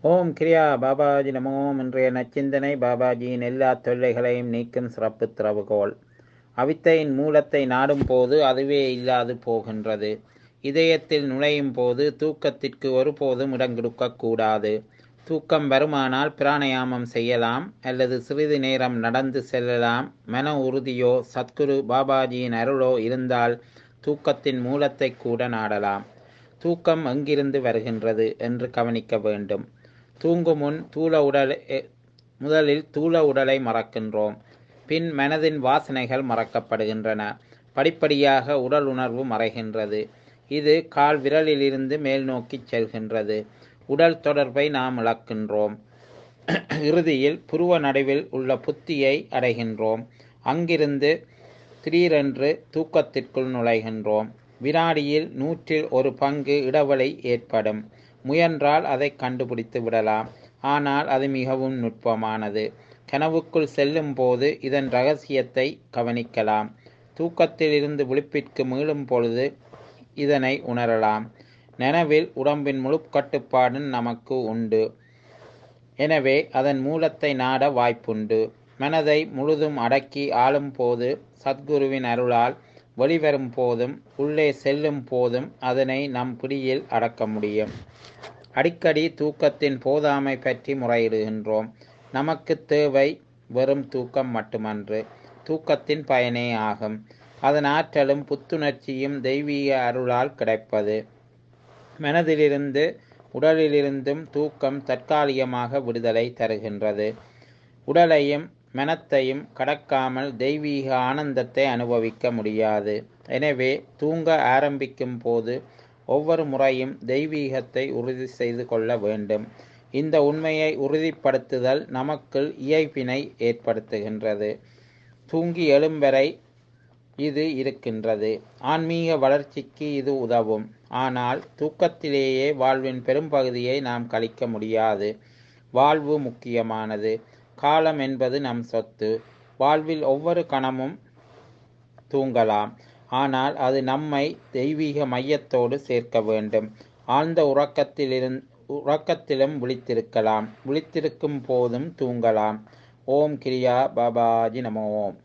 ஓம் கிரியா பாபாஜி நமோம் இன்றைய நச்சிந்தனை பாபாஜியின் எல்லா தொல்லைகளையும் நீக்கும் சிறப்பு திறவுகோல் அவித்தையின் மூலத்தை நாடும் போது அதுவே இல்லாது போகின்றது இதயத்தில் நுழையும் போது தூக்கத்திற்கு ஒருபோதும் இடம் கொடுக்கக்கூடாது தூக்கம் வருமானால் பிராணயாமம் செய்யலாம் அல்லது சிறிது நேரம் நடந்து செல்லலாம் மன உறுதியோ சத்குரு பாபாஜியின் அருளோ இருந்தால் தூக்கத்தின் மூலத்தை கூட நாடலாம் தூக்கம் எங்கிருந்து வருகின்றது என்று கவனிக்க வேண்டும் தூங்கும் முன் தூள உடலை முதலில் தூள உடலை மறக்கின்றோம் பின் மனதின் வாசனைகள் மறக்கப்படுகின்றன படிப்படியாக உடல் உணர்வு மறைகின்றது இது கால் விரலிலிருந்து மேல் நோக்கி செல்கின்றது உடல் தொடர்பை நாம் இழக்கின்றோம் இறுதியில் புருவ நடுவில் உள்ள புத்தியை அடைகின்றோம் அங்கிருந்து திடீரென்று தூக்கத்திற்குள் நுழைகின்றோம் வினாடியில் நூற்றில் ஒரு பங்கு இடைவெளி ஏற்படும் முயன்றால் அதை கண்டுபிடித்து விடலாம் ஆனால் அது மிகவும் நுட்பமானது கனவுக்குள் செல்லும் போது இதன் ரகசியத்தை கவனிக்கலாம் தூக்கத்திலிருந்து விழிப்பிற்கு மீளும் பொழுது இதனை உணரலாம் நனவில் உடம்பின் முழு கட்டுப்பாடும் நமக்கு உண்டு எனவே அதன் மூலத்தை நாட வாய்ப்புண்டு மனதை முழுதும் அடக்கி ஆளும் போது சத்குருவின் அருளால் வெளிவரும் போதும் உள்ளே செல்லும் போதும் அதனை நம் பிடியில் அடக்க முடியும் அடிக்கடி தூக்கத்தின் போதாமை பற்றி முறையிடுகின்றோம் நமக்கு தேவை வெறும் தூக்கம் மட்டுமன்று தூக்கத்தின் பயனே ஆகும் அதன் ஆற்றலும் புத்துணர்ச்சியும் தெய்வீக அருளால் கிடைப்பது மனதிலிருந்து உடலிலிருந்தும் தூக்கம் தற்காலிகமாக விடுதலை தருகின்றது உடலையும் மனத்தையும் கடக்காமல் தெய்வீக ஆனந்தத்தை அனுபவிக்க முடியாது எனவே தூங்க ஆரம்பிக்கும் போது ஒவ்வொரு முறையும் தெய்வீகத்தை உறுதி செய்து கொள்ள வேண்டும் இந்த உண்மையை உறுதிப்படுத்துதல் நமக்குள் இயல்பினை ஏற்படுத்துகின்றது தூங்கி எழும் வரை இது இருக்கின்றது ஆன்மீக வளர்ச்சிக்கு இது உதவும் ஆனால் தூக்கத்திலேயே வாழ்வின் பெரும்பகுதியை நாம் கழிக்க முடியாது வாழ்வு முக்கியமானது காலம் என்பது நம் சொத்து வாழ்வில் ஒவ்வொரு கணமும் தூங்கலாம் ஆனால் அது நம்மை தெய்வீக மையத்தோடு சேர்க்க வேண்டும் ஆழ்ந்த உறக்கத்திலிருந்து உறக்கத்திலும் விழித்திருக்கலாம் விழித்திருக்கும் போதும் தூங்கலாம் ஓம் கிரியா பாபாஜி நம ஓம்